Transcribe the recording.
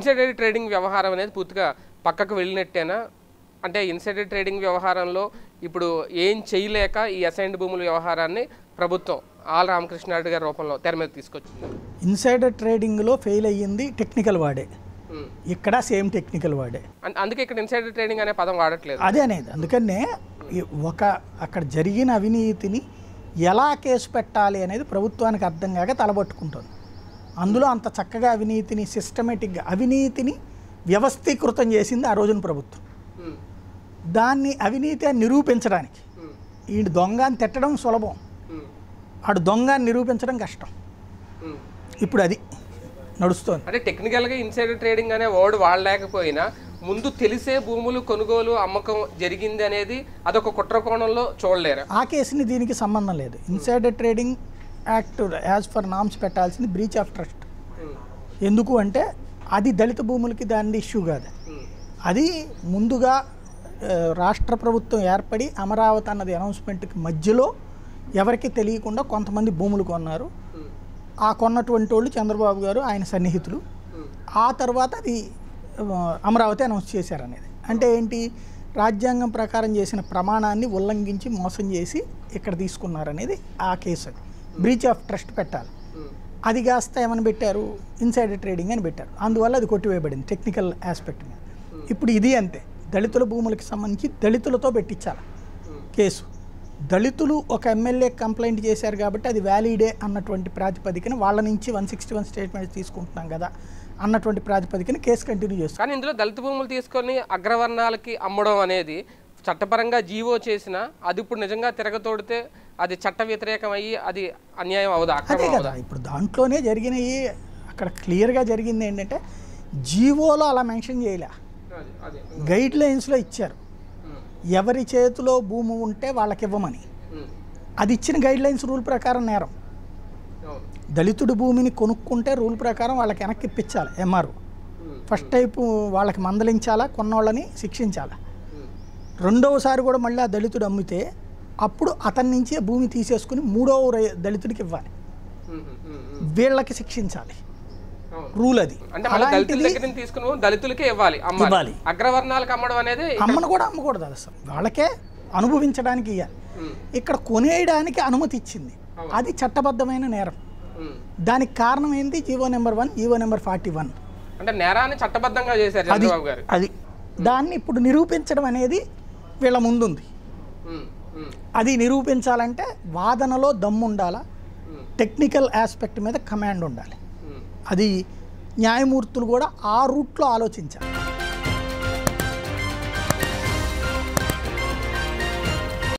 Insider trading వ్యవహారం అనేది పూర్తిగా పక్కకు వెళ్ళినట్టేనా అంటే ఇన్సైడర్ ట్రేడింగ్ వ్యవహారంలో ఇప్పుడు ఏం చేయలేక ఈ అసైన్డ్ భూముల వ్యవహారాన్ని ప్రభుత్వం ఆల్ రామకృష్ణారెడ్డి గారి రూపంలో తెర మీద తీసుకొచ్చింది ఇన్సైడర్ ట్రేడింగ్లో ఫెయిల్ అయ్యింది టెక్నికల్ వాడే ఉమ్. ఇక్కడ సేమ్ టెక్నికల్ వాడే అం- అందుకే ఇక్కడ ఇన్సైడర్ ట్రేడింగ్ అనే పదం వాడట్లేదు అదే అనేది అందుకనే ఈ ఒక అక్కడ జరిగిన అవినీతిని ఎలా కేసు పెట్టాలి అనేది ప్రభుత్వానికి అర్థం కాక తలబట్టుకుంటుంది అందులో అంత చక్కగా అవినీతిని సిస్టమేటిక్గా అవినీతిని వ్యవస్థీకృతం చేసింది ఆ రోజున ప్రభుత్వం ఉమ్. దాన్ని అవినీతి అని నిరూపించడానికి ఉమ్. ఈ దొంగ అని తిట్టడం సులభం ఉమ్. ఆడు దొంగ అని నిరూపించడం కష్టం ఉమ్. ఇప్పుడు అది నడుస్తోంది అంటే టెక్నికల్గా ఇన్సైడర్ ట్రేడింగ్ అనే వర్డ్ వాడలేకపోయినా ముందు తెలిసే భూములు కొనుగోలు అమ్మకం జరిగింది అనేది అదొక కుట్ర కోణంలో చూడలేరు ఆ కేసుని దీనికి సంబంధం లేదు insider trading act as per norms పెట్టాల్సింది బ్రీచ్ ఆఫ్ ట్రస్ట్ ఉమ్. ఎందుకు అంటే అది దళిత భూములకి దాని ఇష్యూ కాదు ఉమ్. అది ముందుగా ఆ, రాష్ట్ర ప్రభుత్వం ఏర్పడి అమరావతి అన్నది అనౌన్స్మెంట్కి మధ్యలో ఎవరికి తెలియకుండా కొంతమంది భూములు కొన్నారు ఉమ్. ఆ కొన్నటువంటి వాళ్ళు చంద్రబాబు గారు ఆయన సన్నిహితులు ఉమ్. ఆ తర్వాత అది ఆ, అమరావతి అనౌన్స్ చేశారనేది అంటే ఏంటి రాజ్యాంగం ప్రకారం చేసిన ప్రమాణాన్ని ఉల్లంఘించి మోసం చేసి ఇక్కడ తీసుకున్నారనేది ఆ కేసు అది బ్రీచ్ ఆఫ్ ట్రస్ట్ పెట్టాలి ఉమ్. అది కాస్త ఏమని పెట్టారు ఇన్సైడర్ ట్రేడింగ్ అని పెట్టారు అందువల్ల అది కొట్టివేయబడింది టెక్నికల్ ఆస్పెక్ట్ మీద ఇప్పుడు ఇది అంతే దళితుల భూములకి సంబంధించి దళితులతో పెట్టించాలి కేసు దళితులు ఒక ఎమ్మెల్యే కంప్లైంట్ చేశారు కాబట్టి అది వ్యాలిడే అన్నటువంటి ప్రాతిపదికన వాళ్ళ నుంచి వన్ సిక్స్టీ వన్ స్టేట్మెంట్స్ తీసుకుంటున్నాం కదా అన్నటువంటి ప్రాతిపదికన కేసు కంటిన్యూ చేస్తాం కానీ ఇందులో దళిత భూములు తీసుకొని అగ్రవర్ణాలకి అమ్మడం అనేది చట్టపరంగా జీవో చేసిన అది ఇప్పుడు నిజంగా తిరగతోడితే అది చట్ట వ్యతిరేకం అయ్యి అది అన్యాయం అవదా అదే అక్రమం కదా ఇప్పుడు దాంట్లోనే జరిగినవి అక్కడ క్లియర్గా జరిగింది ఏంటంటే జీవోలో అలా మెన్షన్ చేయలే అది అదే గైడ్ లైన్స్లో ఇచ్చారు ఉమ్. ఎవరి చేతిలో భూమి ఉంటే వాళ్ళకి ఇవ్వమని ఉమ్. అది ఇచ్చిన గైడ్ లైన్స్ రూల్ ప్రకారం నేరం అవును దళితుడి భూమిని కొనుక్కుంటే రూల్ ప్రకారం వాళ్ళకి వెనక్కి ఇప్పించాలి ఎంఆర్ఓ ఉమ్. ఫస్ట్ టైపు వాళ్ళకి మందలించాలా కొన్నోళ్ళని శిక్షించాలా ఉమ్. రెండవసారి కూడా మళ్ళీ ఆ దళితుడు అమ్మితే అప్పుడు అతని నుంచి ఆ భూమి తీసేసుకుని మూడవ రై- దళితుడికి ఇవ్వాలి ఉమ్. ఉమ్. ఉమ్. వీళ్ళకి శిక్షించాలి అవును రూల్ అది అంటే మళ్ళీ దళితుల దగ్గర నుంచి తీసుకుని పోయి దళితులకే ఇవ్వాలి అమ్మాలి ఇవ్వాలి. అగ్రవర్ణాలకు అమ్మడం అనేది అమ్మను కూడా అమ్మకూడదు అది అసలు వాళ్ళకే అనుభవించడానికి ఇవ్వాలి ఉమ్. ఇక్కడ కొనేయడానికి అనుమతి ఇచ్చింది అవును. అది చట్టబద్ధమైన నేరం ఉమ్. దానికి కారణం ఏంటి GO number one GO number forty one అంటే నేరాన్ని చట్టబద్ధంగా చేశారు అది చంద్రబాబు గారు అది దాన్ని ఇప్పుడు నిరూపించడం అనేది వీళ్ళ ముందుంది ఉమ్. ఉమ్. అది నిరూపించాలంటే వాదనలో దమ్ము ఉండాలా ఉమ్. టెక్నికల్ ఆస్పెక్ట్ మీద కమాండ్ ఉండాలి ఉమ్. అది న్యాయమూర్తులు కూడా ఆ రూట్లో ఆలోచించాలి